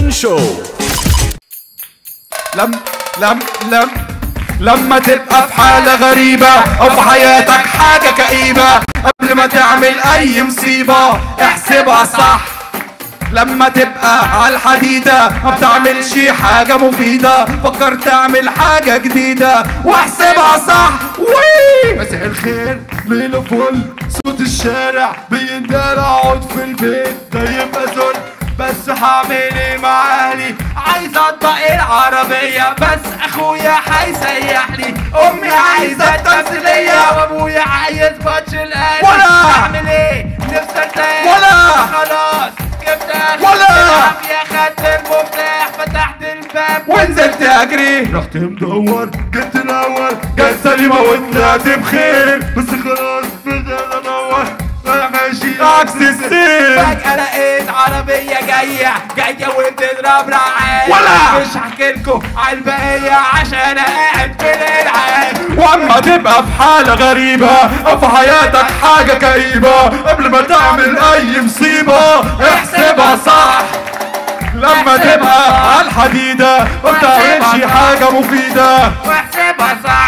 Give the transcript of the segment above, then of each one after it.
انشو لم لم لم لما تبقى في حالة غريبة أو في حياتك حاجة كئيبة قبل ما تعمل أي مصيبة احسبها صح لما تبقى على الحديدة ما بتعملش حاجة مفيدة فكر تعمل حاجة جديدة واحسبها صح وي مساء الخير ليلة فل صوت الشارع بيندار اقعد في البيت ده يبقى ذل بس هعمل ايه مع اهلي عايز اطبق العربية بس اخويا هيسيح لي امي عايزة تمثيلية وابويا عايز ماتش الاهلي ولا. اعمل ايه نفسي ارتاح ولا. خلاص جبت اخر ولا. يا خدت المفتاح فتحت الباب ونزلت اجري رحت مدور جبت الاول جت سليمة وطلعت بخير بس خلاص بدأت ادور انا ماشي عكس السير فجأة لقيت عربية جاية جاية وبتضرب رعاية ولا. مش هحكي لكم على البقية عشان انا قاعد في الالعاب واما تبقى في حالة غريبة او في حياتك حاجة كئيبة قبل ما تعمل اي مصيبة احسبها صح لما تبقى على الحديدة ما بتعملش حاجة مفيدة واحسبها صح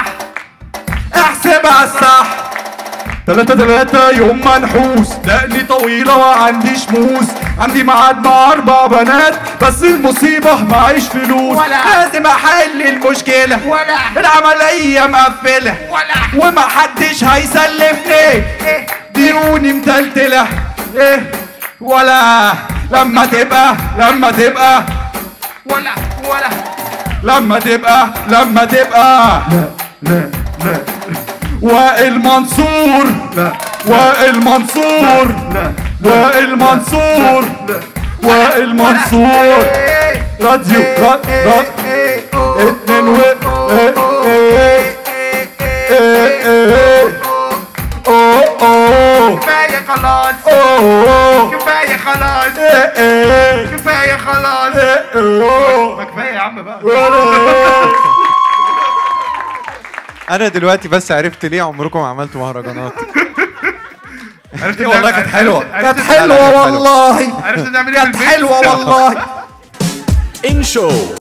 احسبها صح تلاتة تلاتة يوم منحوس دقني طويلة وعندي شموس عندي ميعاد مع أربع بنات بس المصيبة معيش فلوس ولا لازم أحل المشكلة ولا العملية مقفلة ولا ومحدش هيسلفني ديوني متلتلة إيه ولا لما تبقى لما تبقى ولا ولا لما تبقى لما تبقى لا لا لا وائل منصور لا وائل منصور لا وائل منصور لا وائل منصور راديو راد راد اتنين و إيه إيه إيه إيه أوه أوه كفاية خلاص أوه كفاية خلاص إيه إيه كفاية خلاص إيه إيه ما كفاية يا عم بقى انا دلوقتي بس عرفت ليه عمركم ما عملتوا مهرجانات عرفت والله كانت حلوة كانت عرفت- حلوة والله عرفت نعمل ايه في كانت البيت حلوة والله انشو